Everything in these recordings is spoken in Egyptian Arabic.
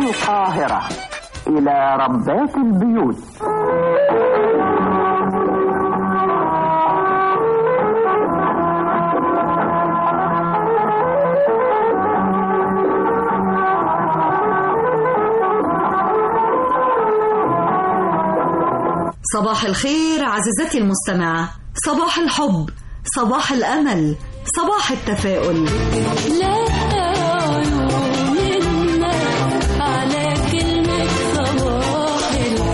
القاهرة إلى ربات البيوت صباح الخير عزيزتي المستمعة صباح الحب صباح الأمل صباح التفاؤل لا عيون الناس على كلمة صباح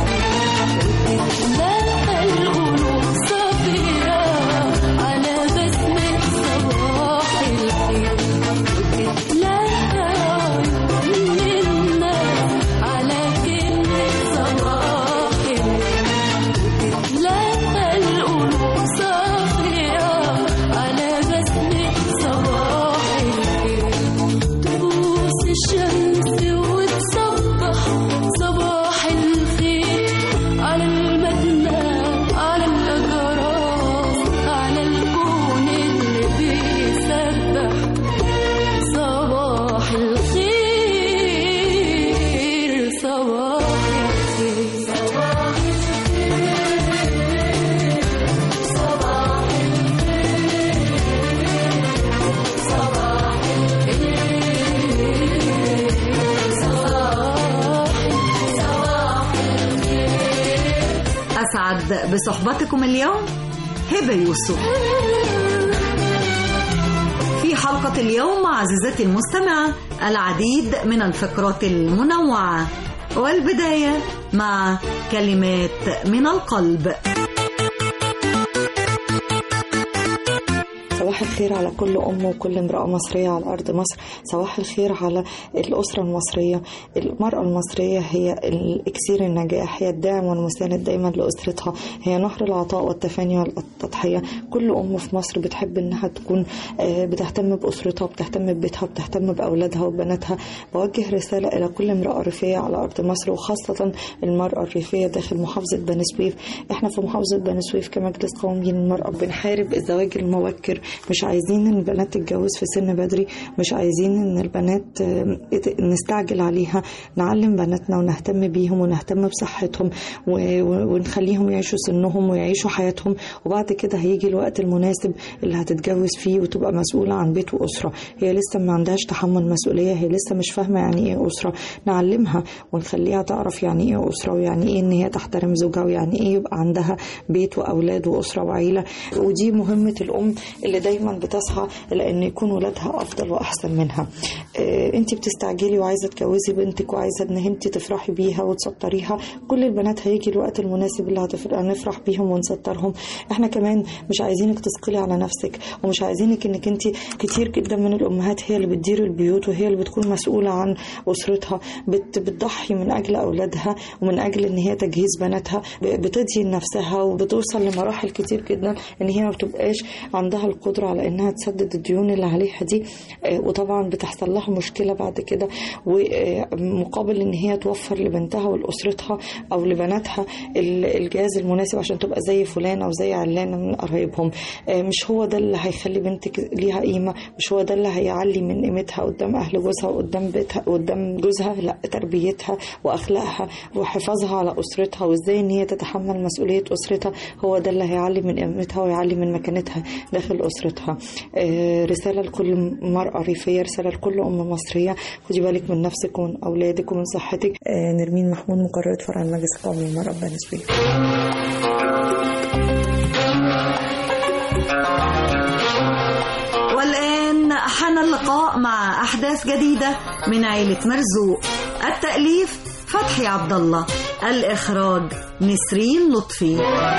لا القلوب صافية على بسمة صباح لا عيون الناس على كلمة صباح لا القلوب صافية على بسمة صباح تبوس الشمس وتصبح صباح الخير على المبنى على الأجراس على الكون اللي بيسبح صباح الخير صباح الخير صباح أسعد بصحبتكم اليوم هبة يوسف في حلقة اليوم عزيزتي المستمعة العديد من الفقرات المنوعة والبداية مع كلمات من القلب صباح الخير على كل أم وكل امرأة مصرية على أرض مصر صباح الخير على الأسرة المصرية المرأة المصرية هي الإكسير النجاح هي الداعم والمساند دايما لأسرتها هي نهر العطاء والتفاني والتضحية كل أم في مصر بتحب إنها تكون آه، بتهتم بأسرتها بتهتم ببيتها بتهتم بأولادها وبناتها بوجه رسالة إلى كل امرأة ريفية على أرض مصر وخاصة المرأة الريفية داخل محافظة بني سويف احنا في محافظة بني سويف كمجلس قومي للمرأة بنحارب الزواج المبكر مش عايزين ان البنات تتجوز في سن بدري مش عايزين ان البنات آه، نستعجل عليها نعلم بناتنا ونهتم بيهم ونهتم بصحتهم و- و- ونخليهم يعيشوا سنهم ويعيشوا حياتهم وبعد كده هيجي الوقت المناسب اللي هتتجوز فيه وتبقى مسؤولة عن بيت وأسرة هي لسه ما عندهاش تحمل مسؤولية هي لسه مش فاهمة يعني ايه أسرة نعلمها ونخليها تعرف يعني ايه أسرة ويعني ايه ان هي تحترم زوجها ويعني ايه يبقى عندها بيت وأولاد وأسرة وعيلة ودي مهمة الأم اللي دايما بتسعى إلى ان يكون ولادها أفضل وأحسن منها آه، انت بتستعجلي وعايزة تجوزي بنتك وعايزة ان انت تفرحي بيها وتسطريها كل البنات هيجي الوقت المناسب اللي هتفرق نفرح بيهم ونسطرهم احنا كمان مش عايزينك تثقلي على نفسك ومش عايزينك انك انت كتير جدا من الامهات هي اللي بتدير البيوت وهي اللي بتكون مسؤولة عن اسرتها بت بتضحي من اجل اولادها ومن اجل ان هي تجهيز بناتها ب- بتدين نفسها وبتوصل لمراحل كتير جدا ان هي ما بتبقاش عندها القدرة على انها تسدد الديون اللي عليها دي آه، وطبعا بتحصل لها مشكلة بعد كده ومقابل ان هي توفر لبنتها ولاسرتها او لبناتها ال- الجهاز المناسب عشان تبقى زي فلان او زي علانه من قرايبهم آه، مش هو ده اللي هيخلي بنتك ليها قيمه مش هو ده اللي هيعلي من قيمتها قدام اهل جوزها وقدام بيتها قدام جوزها لا تربيتها واخلاقها وحفاظها على اسرتها وازاي ان هي تتحمل مسؤوليه اسرتها هو ده اللي هيعلي من قيمتها ويعلي من مكانتها داخل اسرتها آه، رساله لكل مراه ريفيه رساله لكل ام مصريه خدي بالك من نفسك ومن اولادك ومن صحتك آه، نرمين محمود مقرره فرع المجلس القومي للمراه بني سويف والآن حان اللقاء مع أحداث جديدة من عيلة مرزوق التأليف فتحي عبد الله الإخراج نسرين لطفي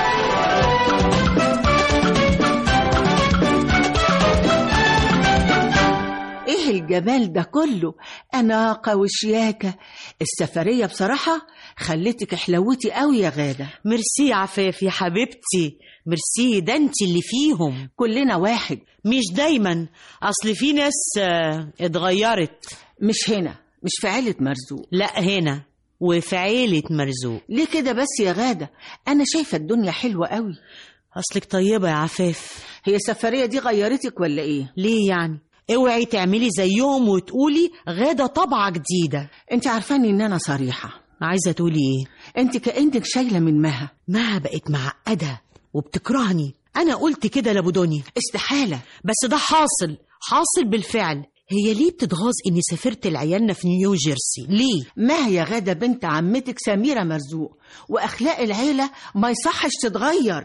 ايه الجمال ده كله اناقه وشياكه السفريه بصراحه خلتك حلوتي قوي يا غاده ميرسي يا عفاف يا حبيبتي ميرسي ده انت اللي فيهم كلنا واحد مش دايما اصل في ناس آه، اتغيرت مش هنا مش في عيله مرزوق لا هنا وفي عيلة مرزوق ليه كده بس يا غاده انا شايفه الدنيا حلوه قوي اصلك طيبة يا عفاف هي السفريه دي غيرتك ولا ايه ليه يعني اوعي تعملي زيهم وتقولي غادة طبعة جديدة انت عارفاني ان انا صريحة عايزة تقولي ايه انت كأنك شايلة من مها ما بقت معقدة وبتكرهني أنا قلت كده لأبو دنيا استحالة بس ده حاصل حاصل بالفعل هي ليه بتتغاظ إني سافرت لعيالنا في نيو جيرسي ليه؟ ما هي غادة بنت عمتك سميرة مرزوق وأخلاق العيلة ما يصحش تتغير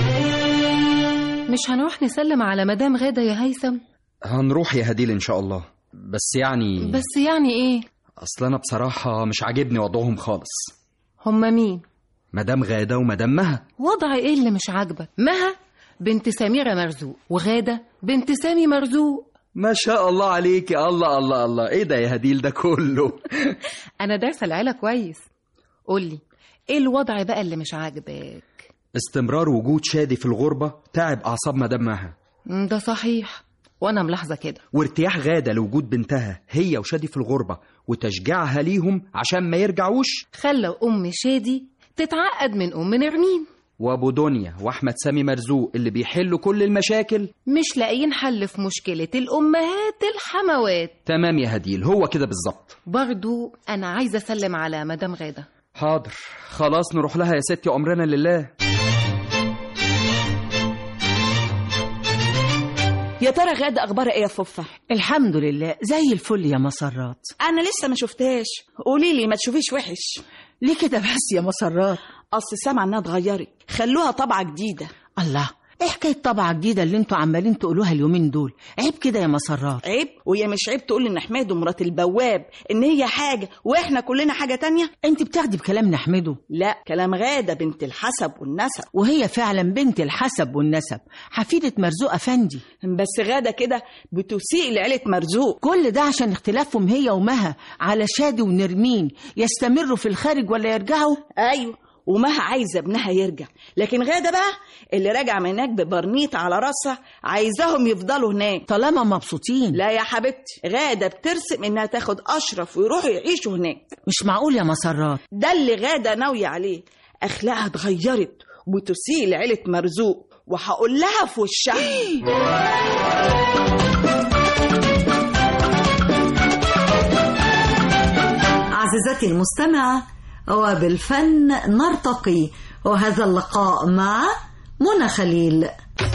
مش هنروح نسلم على مدام غادة يا هيثم هنروح يا هديل ان شاء الله بس يعني بس يعني ايه اصل انا بصراحه مش عاجبني وضعهم خالص هما مين مدام غاده ومدام مها وضع ايه اللي مش عاجبك مها بنت سميرة مرزوق وغادة بنت سامي مرزوق ما شاء الله عليك يا الله الله الله ايه ده يا هديل ده كله انا دارسة العيلة كويس قولي ايه الوضع بقى اللي مش عاجبك استمرار وجود شادي في الغربه تعب اعصاب مدام مها مم، ده صحيح وانا ملاحظة كده وارتياح غاده لوجود بنتها هي وشادي في الغربه وتشجيعها ليهم عشان ما يرجعوش خلى ام شادي تتعقد من ام نرمين وابو دنيا واحمد سامي مرزوق اللي بيحلوا كل المشاكل مش لاقيين حل في مشكلة الأمهات الحموات تمام يا هديل هو كده بالظبط برضو أنا عايزة أسلم على مدام غادة حاضر خلاص نروح لها يا ستي امرنا لله يا ترى غادة أخبارها إيه يا فوفة؟ الحمد لله زي الفل يا مسرات أنا لسه ما شفتهاش قولي لي ما تشوفيش وحش ليه كده بس يا مسرات أصل سامعة إنها اتغيرت خلوها طبعة جديدة الله ايه حكاية طبعة جديدة اللي انتوا عمالين تقولوها اليومين دول عيب كده يا مسرات عيب وهي مش عيب تقول إن حماد ومرات البواب إن هي حاجة وإحنا كلنا حاجة تانية انت بتاخدي بكلام نحمده لا كلام غادة بنت الحسب والنسب وهي فعلا بنت الحسب والنسب حفيدة مرزوق أفندي بس غادة كده بتسيء لعيلة مرزوق كل ده عشان اختلافهم هي ومها على شادي ونرمين يستمروا في الخارج ولا يرجعوا أيوة ومها عايزة ابنها يرجع لكن غادة بقى اللي راجع من هناك ببرنيط على راسها عايزاهم يفضلوا هناك طالما مبسوطين لا يا حبيبتي غادة بترسم إنها تاخد أشرف ويروحوا يعيشوا هناك مش معقول يا مسرات ده اللي غادة ناوية عليه أخلاقها اتغيرت وتسيء لعيلة مرزوق وهقول لها في وشها عزيزتي المستمعة وبالفن نرتقي وهذا اللقاء مع منى خليل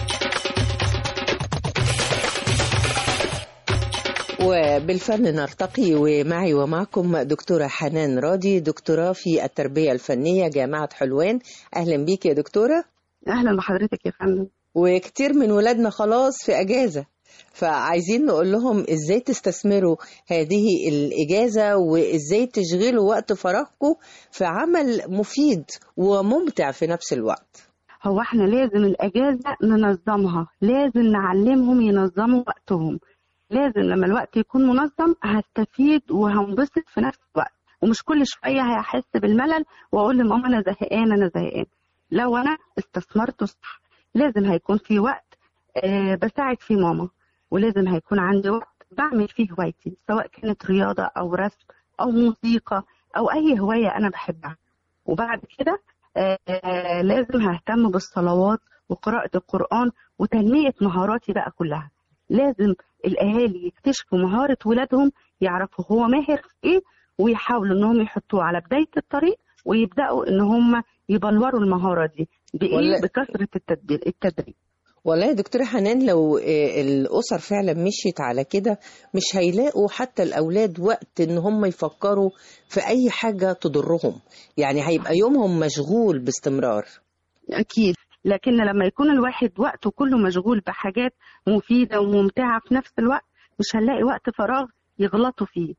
وبالفن نرتقي ومعي ومعكم دكتورة حنان راضي دكتوراه في التربية الفنية جامعة حلوان أهلا بيك يا دكتورة اهلا بحضرتك يا فندم وكتير من ولادنا خلاص في أجازة فعايزين نقول لهم ازاي تستثمروا هذه الإجازة وازاي تشغلوا وقت فراغكم في عمل مفيد وممتع في نفس الوقت هو احنا لازم الاجازه ننظمها لازم نعلمهم ينظموا وقتهم لازم لما الوقت يكون منظم هستفيد وهنبسط في نفس الوقت ومش كل شويه هحس بالملل واقول لماما انا زهقان انا زهقان لو انا استثمرته صح لازم هيكون في وقت آه بساعد فيه ماما ولازم هيكون عندي وقت بعمل فيه هوايتي سواء كانت رياضه او رسم او موسيقى او اي هوايه انا بحبها وبعد كده آه آه لازم ههتم بالصلوات وقراءة القرآن وتنمية مهاراتي بقى كلها لازم الأهالي يكتشفوا مهارة ولادهم يعرفوا هو ماهر في إيه ويحاولوا إنهم يحطوه على بداية الطريق ويبدأوا إن هم يبلوروا المهارة دي بإيه؟ ولا- بكثرة التدبير التدريب والله يا دكتورة حنان لو آه، الأسر فعلا مشيت على كده مش هيلاقوا حتى الأولاد وقت إن هم يفكروا في أي حاجة تضرهم يعني هيبقى يومهم مشغول باستمرار أكيد لكن لما يكون الواحد وقته كله مشغول بحاجات مفيدة وممتعة في نفس الوقت مش هنلاقي وقت فراغ يغلطوا فيه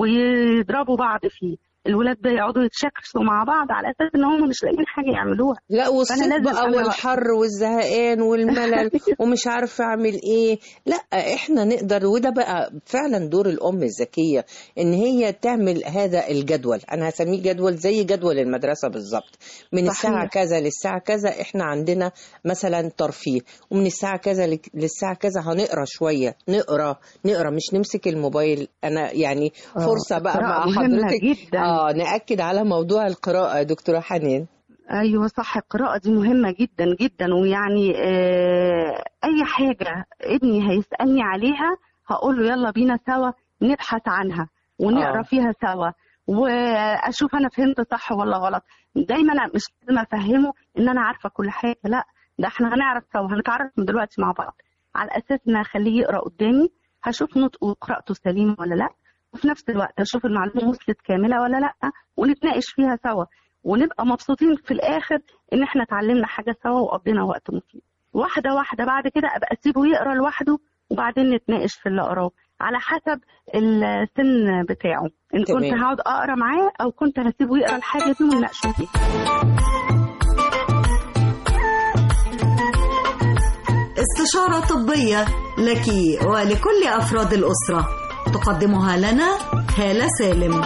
ويضربوا بعض فيه الولاد بيقعدوا يتشكسوا مع بعض على اساس ان هم مش لاقيين حاجه يعملوها لا فأنا والصيف لازم بقى أنا- والحر والزهقان والملل ومش عارفه اعمل ايه لا احنا نقدر وده بقى فعلا دور الام الذكيه ان هي تعمل هذا الجدول انا هسميه جدول زي جدول المدرسه بالظبط من صحيح. الساعه كذا للساعه كذا احنا عندنا مثلا ترفيه ومن الساعه كذا لك- للساعه كذا هنقرا شويه نقرا نقرا مش نمسك الموبايل انا يعني آه، فرصه بقى القراءة مع مهمة حضرتك جدا. اه ناكد على موضوع القراءه يا دكتوره حنان ايوه صح القراءه دي مهمه جدا جدا ويعني آه اي حاجه ابني هيسالني عليها هقول له يلا بينا سوا نبحث عنها ونقرا آه. فيها سوا واشوف انا فهمت صح ولا غلط دايما أنا مش لازم افهمه ان انا عارفه كل حاجه لا ده احنا هنعرف سوا هنتعرف من دلوقتي مع بعض على اساس ان اخليه يقرا قدامي هشوف نطقه وقراءته سليمه ولا لا وفي نفس الوقت اشوف المعلومه وصلت كامله ولا لا ونتناقش فيها سوا ونبقى مبسوطين في الاخر ان احنا اتعلمنا حاجه سوا وقضينا وقت مفيد واحده واحده بعد كده ابقى اسيبه يقرا لوحده وبعدين نتناقش في اللي قراه على حسب السن بتاعه ان تمام. كنت هقعد اقرا معاه او كنت هسيبه يقرا الحاجه دي ونناقشه فيها استشارة طبية لك ولكل أفراد الأسرة تقدمها لنا هالة سالم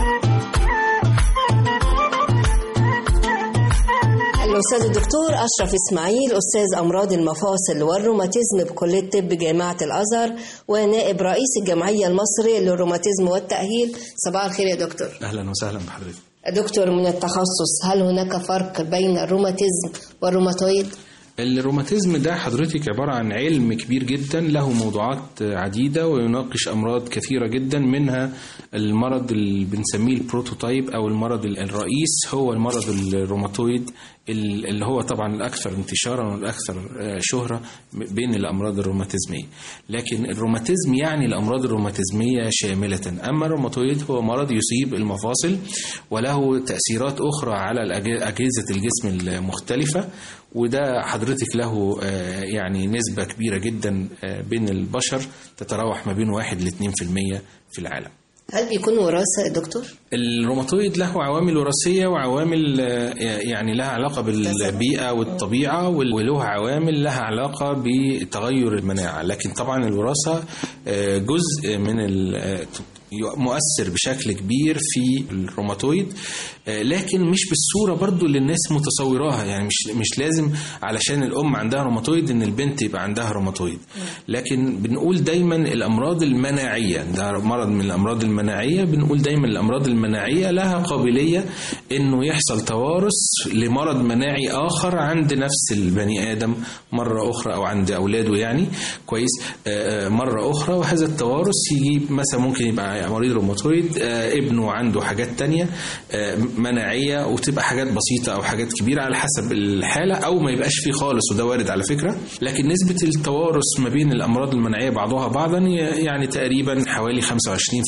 الأستاذ الدكتور أشرف إسماعيل أستاذ أمراض المفاصل والروماتيزم بكلية طب جامعة الأزهر ونائب رئيس الجمعية المصرية للروماتيزم والتأهيل صباح الخير يا دكتور اهلا وسهلا بحضرتك دكتور من التخصص هل هناك فرق بين الروماتيزم والروماتويد؟ الروماتيزم ده حضرتك عبارة عن علم كبير جدا له موضوعات عديدة ويناقش أمراض كثيرة جدا منها المرض اللي بنسميه البروتوتايب أو المرض الرئيس هو المرض الروماتويد اللي هو طبعا الأكثر انتشارا والأكثر شهرة بين الأمراض الروماتيزمية لكن الروماتيزم يعني الأمراض الروماتيزمية شاملة أما الروماتويد هو مرض يصيب المفاصل وله تأثيرات أخرى على الأج- أجهزة الجسم المختلفة وده حضرتك له آه، يعني نسبة كبيرة جدا آه، بين البشر تتراوح ما بين 1 ل 2% في العالم هل بيكون وراثة يا دكتور؟ الروماتويد له عوامل وراثية وعوامل آه، يعني لها علاقة بالبيئة والطبيعة وال- وله عوامل لها علاقة بتغير المناعة لكن طبعا الوراثة آه، جزء من ال- آه، مؤثر بشكل كبير في الروماتويد آه، لكن مش بالصورة برضو اللي الناس متصوراها يعني مش مش لازم علشان الأم عندها روماتويد إن البنت يبقى عندها روماتويد لكن بنقول دايما الأمراض المناعية ده مرض من الأمراض المناعية بنقول دايما الأمراض المناعية لها قابلية إنه يحصل توارث لمرض مناعي آخر عند نفس البني آدم مرة أخرى أو عند أولاده يعني كويس آه، آه، مرة أخرى وهذا التوارث يجيب مثلا ممكن يبقى مريض روماتويد آه، ابنه عنده حاجات تانية آه، مناعية وتبقى حاجات بسيطة أو حاجات كبيرة على حسب الحالة أو ما يبقاش فيه خالص وده وارد على فكرة لكن نسبة التوارث ما بين الأمراض المناعية بعضها بعضا يعني تقريبا حوالي 25%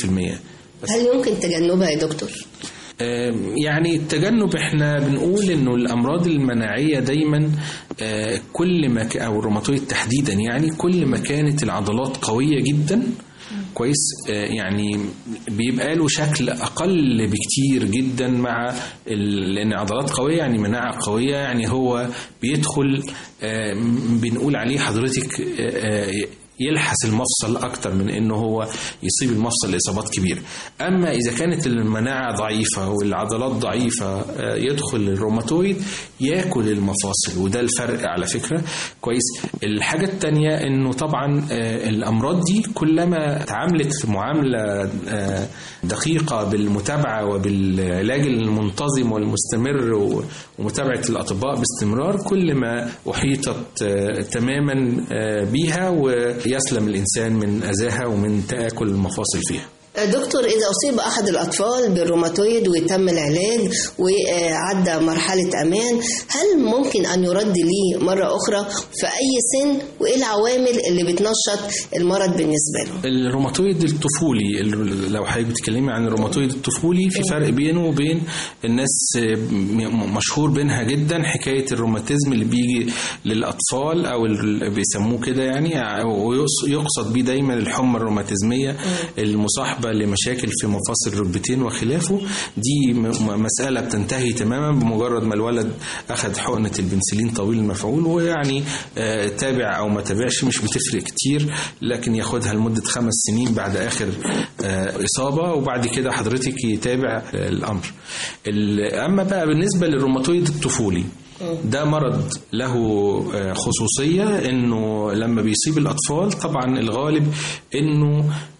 هل يمكن تجنبها يا دكتور؟ آم، يعني التجنب احنا بنقول انه الامراض المناعيه دايما آه، كل ما ك- او الروماتويد تحديدا يعني كل ما كانت العضلات قويه جدا كويس آه، يعني بيبقى له شكل اقل بكتير جدا مع ال- لان عضلات قويه يعني مناعه قويه يعني هو بيدخل آه، م- بنقول عليه حضرتك آه، آه، يلحس المفصل اكتر من انه هو يصيب المفصل اصابات كبيره اما اذا كانت المناعه ضعيفه والعضلات ضعيفه آه، يدخل الروماتويد ياكل المفاصل وده الفرق على فكره كويس الحاجه الثانيه انه طبعا آه، الامراض دي كلما اتعاملت معامله آه، دقيقه بالمتابعه وبالعلاج المنتظم والمستمر و- ومتابعه الاطباء باستمرار كل ما احيطت آه، تماما آه، بيها ويسلم الانسان من اذاها ومن تاكل المفاصل فيها دكتور إذا أصيب أحد الأطفال بالروماتويد وتم العلاج وعدى مرحلة أمان هل ممكن أن يرد ليه مرة أخرى في أي سن وإيه العوامل اللي بتنشط المرض بالنسبة له؟ الروماتويد الطفولي ال- لو حضرتك بتتكلمي عن الروماتويد الطفولي في فرق بينه وبين الناس م- مشهور بينها جدا حكايه الروماتيزم اللي بيجي للاطفال او اللي بيسموه كده يعني ويقصد بيه دايما الحمى الروماتيزميه المصاحبه لمشاكل في مفاصل الركبتين وخلافه دي م- م- مساله بتنتهي تماما بمجرد ما الولد اخذ حقنه البنسلين طويل المفعول ويعني آه، تابع او ما تابعش مش بتفرق كتير لكن ياخدها لمده خمس سنين بعد اخر آه، اصابه وبعد كده حضرتك يتابع آه، الامر ال- اما بقى بالنسبه للروماتويد الطفولي ده مرض له آه، خصوصية انه لما بيصيب الاطفال طبعا الغالب انه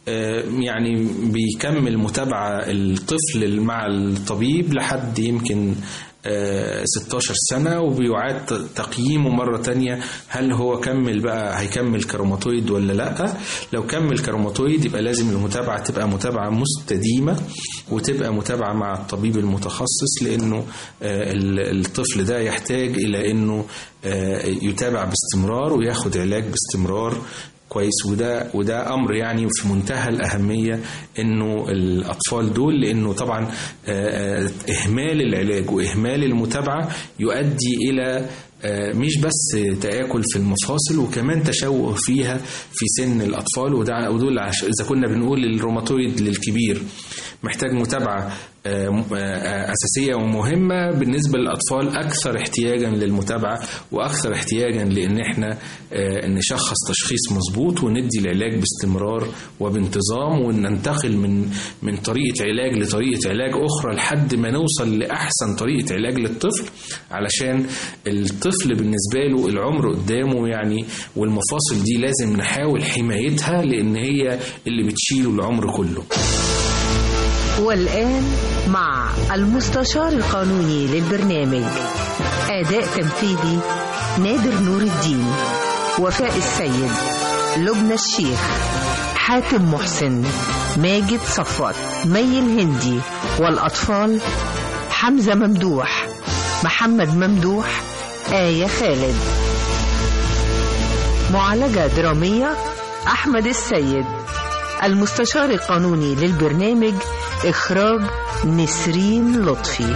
آه، يعني بيكمل متابعة الطفل مع الطبيب لحد يمكن آه، 16 سنة وبيعاد ت- تقييمه مرة تانية هل هو كمل بقى هيكمل كروماتويد ولا لا لو كمل كروماتويد يبقى لازم المتابعة تبقى متابعة مستديمة وتبقى متابعة مع الطبيب المتخصص لأنه آه، ال- الطفل ده يحتاج إلى أنه آه، يتابع باستمرار وياخد علاج باستمرار كويس وده وده امر يعني في منتهى الاهميه انه الاطفال دول لانه طبعا آه، آه، اهمال العلاج واهمال المتابعه يؤدي الى آه، مش بس تآكل في المفاصل وكمان تشوه فيها في سن الأطفال وده ودول عش- إذا كنا بنقول الروماتويد للكبير محتاج متابعة آه، م- آه، أساسية ومهمة بالنسبة للأطفال أكثر احتياجا للمتابعة وأكثر احتياجا لأن احنا آه، نشخص تشخيص مظبوط وندي العلاج باستمرار وبانتظام وننتقل من من طريقة علاج لطريقة علاج أخرى لحد ما نوصل لأحسن طريقة علاج للطفل علشان الطفل بالنسبة له العمر قدامه يعني والمفاصل دي لازم نحاول حمايتها لأن هي اللي بتشيله العمر كله والآن مع المستشار القانوني للبرنامج أداء تنفيذي نادر نور الدين وفاء السيد لبنى الشيخ حاتم محسن ماجد صفوت مي الهندي والأطفال حمزة ممدوح محمد ممدوح آية خالد معالجة درامية أحمد السيد المستشار القانوني للبرنامج إخراج نسرين لطفي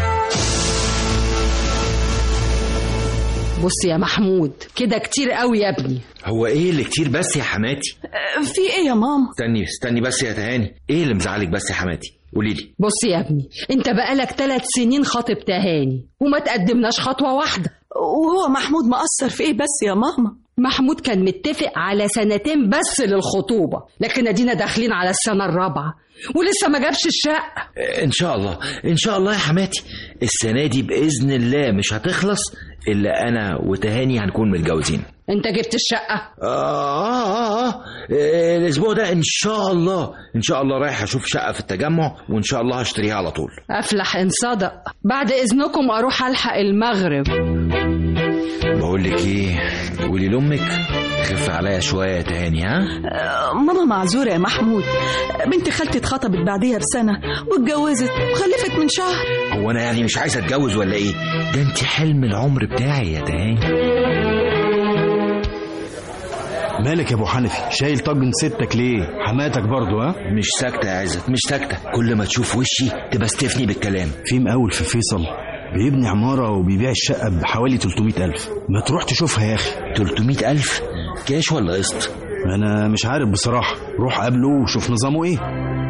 بص يا محمود كده كتير قوي يا ابني هو ايه اللي كتير بس يا حماتي في ايه يا ماما استني استني بس يا تهاني ايه اللي مزعلك بس يا حماتي قولي لي بص يا ابني انت بقالك ثلاث سنين خاطب تهاني وما تقدمناش خطوة واحدة وهو محمود مقصر في ايه بس يا ماما محمود كان متفق على سنتين بس للخطوبة لكن ادينا داخلين على السنة الرابعة ولسه ما جابش الشقة ان شاء الله ان شاء الله يا حماتي السنه دي باذن الله مش هتخلص الا انا وتهاني هنكون متجوزين انت جبت الشقة آه, آه, آه, آه الأسبوع ده إن شاء الله إن شاء الله رايح أشوف شقة في التجمع وإن شاء الله هشتريها على طول افلح ان صدق بعد اذنكم اروح الحق المغرب بقول لك إيه قولي لأمك خف عليا شوية يا تهاني ها ماما معذورة يا محمود بنت خالتي اتخطبت بعديها بسنة واتجوزت وخلفت من شهر هو أنا يعني مش عايز أتجوز ولا إيه ده أنت حلم العمر بتاعي يا تهاني مالك يا ابو حنفي شايل طاجن ستك ليه حماتك برضو ها مش ساكتة يا عزت مش ساكتة كل ما تشوف وشي تبقى استفني بالكلام في مقاول في فيصل بيبني عمارة وبيبيع الشقة بحوالي 300 ألف ما تروح تشوفها يا أخي 300 ألف كاش ولا قسط أنا مش عارف بصراحة روح قابله وشوف نظامه إيه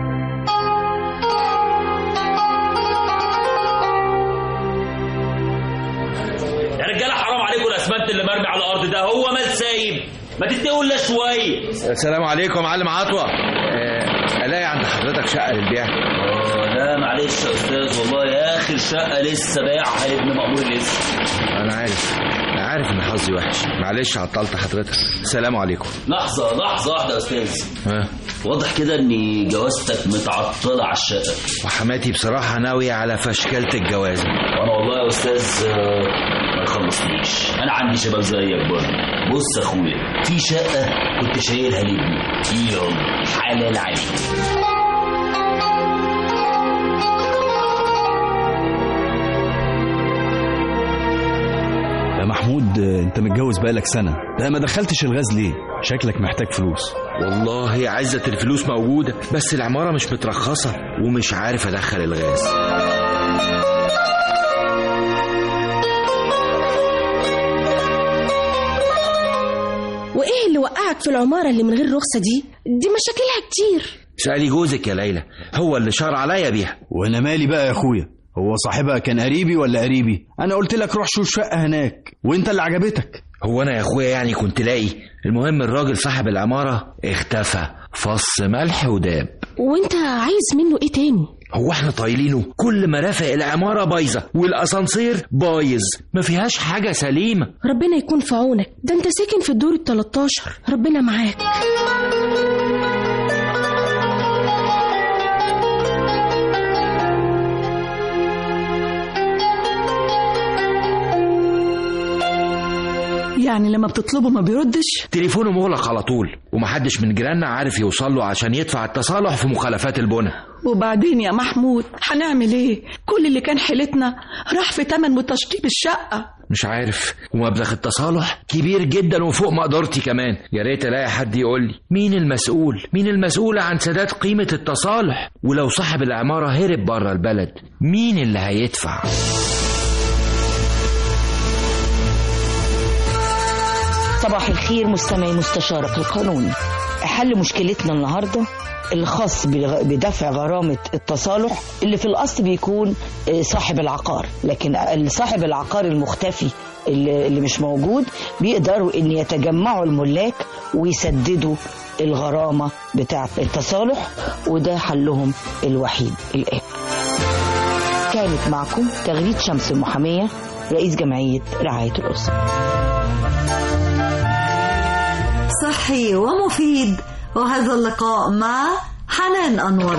يا رجاله حرام عليكم الاسمنت اللي مرمي على الارض ده هو مال سايب ما تتقوا لنا شويه السلام عليكم يا معلم عطوة آه، ألاقي عند حضرتك شقة للبيع آه، لا معلش يا استاذ والله اخر شقه لسه بايعها لابن مأمور لسه أنا عارف أنا عارف إن حظي وحش معلش عطلت حضرتك السلام عليكم لحظه لحظه واحده يا استاذ ها واضح كده ان جوازتك متعطله على الشقه وحماتي بصراحة ناوية على فشكلة الجواز وانا والله يا استاذ آه، ما يخلصنيش انا عندي شباب زيك برضه بص يا اخويا في شقه كنت شايلها لابني يلا حلال عليك يا محمود أنت متجوز بقالك سنة ده ما دخلتش الغاز ليه شكلك محتاج فلوس والله يا عزة الفلوس موجودة بس العمارة مش مترخصة ومش عارف أدخل الغاز وايه اللي وقعك في العمارة اللي من غير رخصة دي دي مشاكلها كتير سألي جوزك يا ليلى هو اللي شار عليا بيها وأنا مالي بقى يا أخويا هو صاحبها كان قريبي ولا قريبي أنا قلت لك روح شوف شقة هناك وأنت اللي عجبتك هو أنا يا أخويا يعني كنت لاقي المهم الراجل صاحب العمارة اختفى فص ملح وداب وانت عايز منه ايه تاني هو احنا طايلينه كل مرافق العمارة بايظة والأسانسير بايظ ما فيهاش حاجة سليمة ربنا يكون في عونك ده انت ساكن في الدور ال 13 ربنا معاك يعني لما بتطلبه ما بيردش تليفونه مغلق على طول ومحدش من جيراننا عارف يوصل له عشان يدفع التصالح في مخالفات البنى وبعدين يا محمود هنعمل ايه كل اللي كان حيلتنا راح في تمن وتشطيب الشقة مش عارف ومبلغ التصالح كبير جدا وفوق مقدرتي كمان يا ريت الاقي حد يقول لي مين المسؤول مين المسؤول عن سداد قيمة التصالح ولو صاحب العمارة هرب بره البلد مين اللي هيدفع صباح الخير مستمعي مستشارك القانوني حل مشكلتنا النهارده الخاص بغ- بدفع غرامة التصالح اللي في الأصل بيكون آه، صاحب العقار لكن صاحب العقار المختفي اللي اللي مش موجود بيقدروا ان يتجمعوا الملاك ويسددوا الغرامة بتاعة التصالح وده حلهم الوحيد الآن كانت معكم تغريد شمس المحامية رئيس جمعية رعاية الأسرة صحي ومفيد وهذا اللقاء مع حنان أنور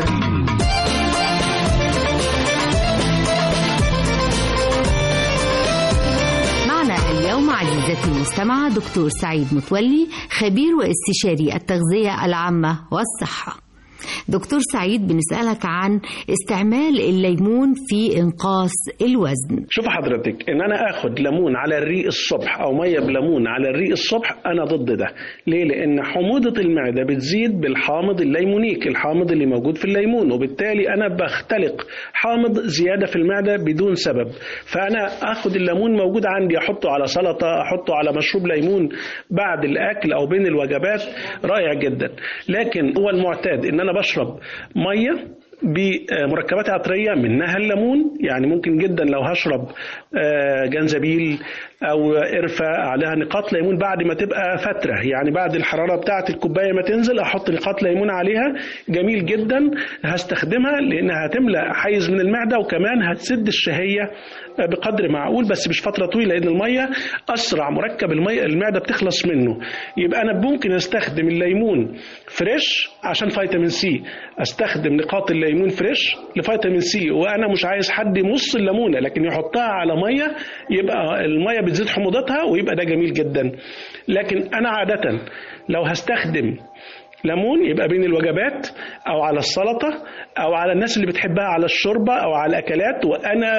معنا اليوم عزيزتي المستمعة دكتور سعيد متولي خبير واستشاري التغذية العامة والصحة دكتور سعيد بنسألك عن استعمال الليمون في إنقاص الوزن شوف حضرتك ان انا اخد ليمون على الريق الصبح او ميه بليمون على الريق الصبح انا ضد ده ليه لان حموضه المعده بتزيد بالحامض الليمونيك الحامض اللي موجود في الليمون وبالتالي انا بختلق حامض زياده في المعده بدون سبب فانا اخد الليمون موجود عندي احطه على سلطه احطه على مشروب ليمون بعد الاكل او بين الوجبات رائع جدا لكن هو المعتاد ان انا بشرب ميه بمركبات عطرية منها الليمون يعني ممكن جدا لو هشرب آه، جنزبيل أو قرفة عليها نقاط ليمون بعد ما تبقى فترة يعني بعد الحرارة بتاعة الكوباية ما تنزل أحط نقاط ليمون عليها جميل جدا هستخدمها لأنها هتملأ حيز من المعدة وكمان هتسد الشهية آه، بقدر معقول بس مش فترة طويلة لأن المية أسرع مركب المية المعدة بتخلص منه يبقى أنا ممكن أستخدم الليمون فريش عشان فيتامين سي استخدم نقاط الليمون فريش لفيتامين سي وانا مش عايز حد يمص الليمونه لكن يحطها على ميه يبقى الميه بتزيد حموضتها ويبقى ده جميل جدا لكن انا عاده لو هستخدم ليمون يبقى بين الوجبات او على السلطه او على الناس اللي بتحبها على الشوربه او على الاكلات وانا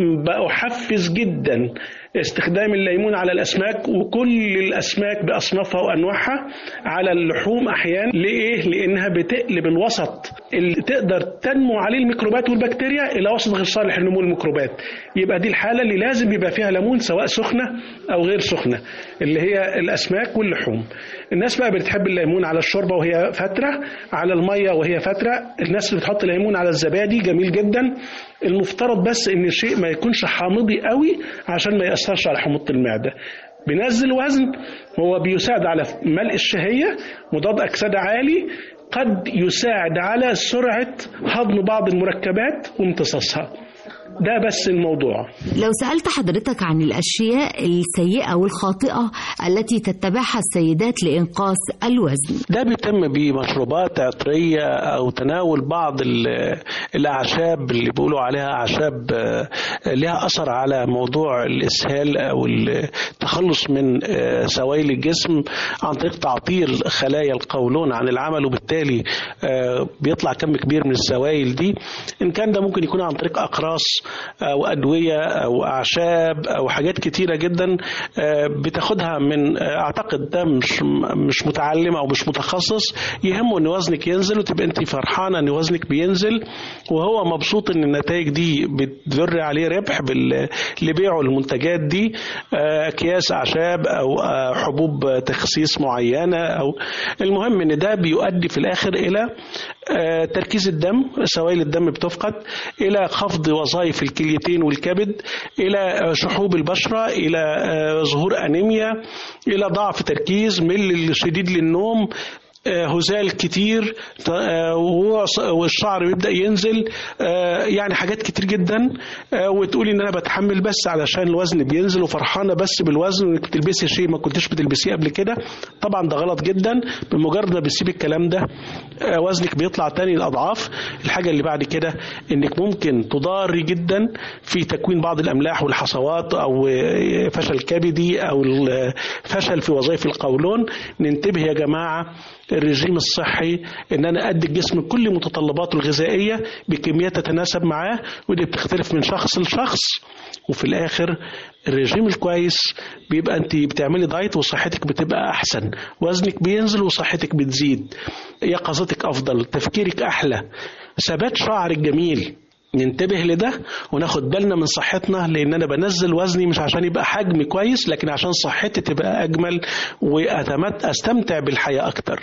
بحفز جدا استخدام الليمون على الاسماك وكل الاسماك باصنافها وانواعها على اللحوم احيانا ليه لانها بتقلب الوسط اللي تقدر تنمو عليه الميكروبات والبكتيريا الى وسط غير صالح لنمو الميكروبات يبقى دي الحاله اللي لازم يبقى فيها ليمون سواء سخنه او غير سخنه اللي هي الاسماك واللحوم الناس بقى بتحب الليمون على الشوربه وهي فتره على الميه وهي فتره الناس اللي بتحط ليمون على الزبادي جميل جدا المفترض بس ان الشيء ما يكونش حامضي قوي عشان ما ياثرش على حموضه المعده بينزل وزن هو بيساعد على ملء الشهيه مضاد اكسده عالي قد يساعد على سرعه هضم بعض المركبات وامتصاصها ده بس الموضوع لو سألت حضرتك عن الأشياء السيئة والخاطئة التي تتبعها السيدات لإنقاص الوزن ده بيتم بمشروبات عطرية أو تناول بعض ال- الأعشاب اللي بيقولوا عليها أعشاب آه، لها أثر على موضوع الإسهال أو التخلص من آه، سوائل الجسم عن طريق تعطيل خلايا القولون عن العمل وبالتالي آه، بيطلع كم كبير من السوائل دي إن كان ده ممكن يكون عن طريق أقراص أو أدوية أو أعشاب أو حاجات كتيرة جدا آه، بتاخدها من آه، أعتقد ده مش مش متعلم أو مش متخصص يهمه إن وزنك ينزل وتبقى أنت فرحانة إن وزنك بينزل وهو مبسوط إن النتائج دي بتدر عليه ربح بال- اللي بيعوا المنتجات دي آه، أكياس أعشاب أو آه، حبوب تخسيس معينة أو المهم إن ده بيؤدي في الآخر إلى آه، تركيز الدم سوائل الدم بتفقد إلى خفض وظائف الكليتين والكبد إلى آه، شحوب البشرة إلى آه، ظهور أنيميا إلى ضعف تركيز مل شديد للنوم آه، هزال كتير ت- آه، وهو- والشعر بيبدا ينزل آه، يعني حاجات كتير جدا آه، وتقولي ان انا بتحمل بس علشان الوزن بينزل وفرحانه بس بالوزن وانك بتلبسي شيء ما كنتش بتلبسيه قبل كده طبعا ده غلط جدا بمجرد ما بتسيب الكلام ده آه، وزنك بيطلع تاني الاضعاف الحاجه اللي بعد كده انك ممكن تضاري جدا في تكوين بعض الاملاح والحصوات او آه، فشل كبدي او الفشل في وظائف القولون ننتبه يا جماعه الرجيم الصحي ان انا ادي الجسم كل متطلباته الغذائيه بكميات تتناسب معاه ودي بتختلف من شخص لشخص وفي الاخر الرجيم الكويس بيبقى انت بتعملي دايت وصحتك بتبقى احسن وزنك بينزل وصحتك بتزيد يقظتك افضل تفكيرك احلى ثبات شعرك جميل ننتبه لده وناخد بالنا من صحتنا لان انا بنزل وزني مش عشان يبقى حجمي كويس لكن عشان صحتي تبقى اجمل واستمتع بالحياه اكتر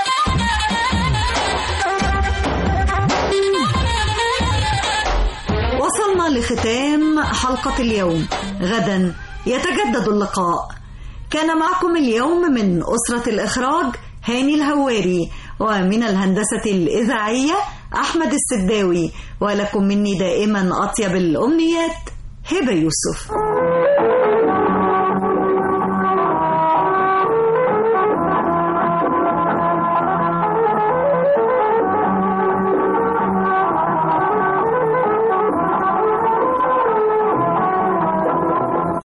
وصلنا لختام حلقة اليوم غدا يتجدد اللقاء كان معكم اليوم من أسرة الإخراج هاني الهواري ومن الهندسة الإذاعية أحمد السداوي ولكم مني دائما أطيب الأمنيات هبة يوسف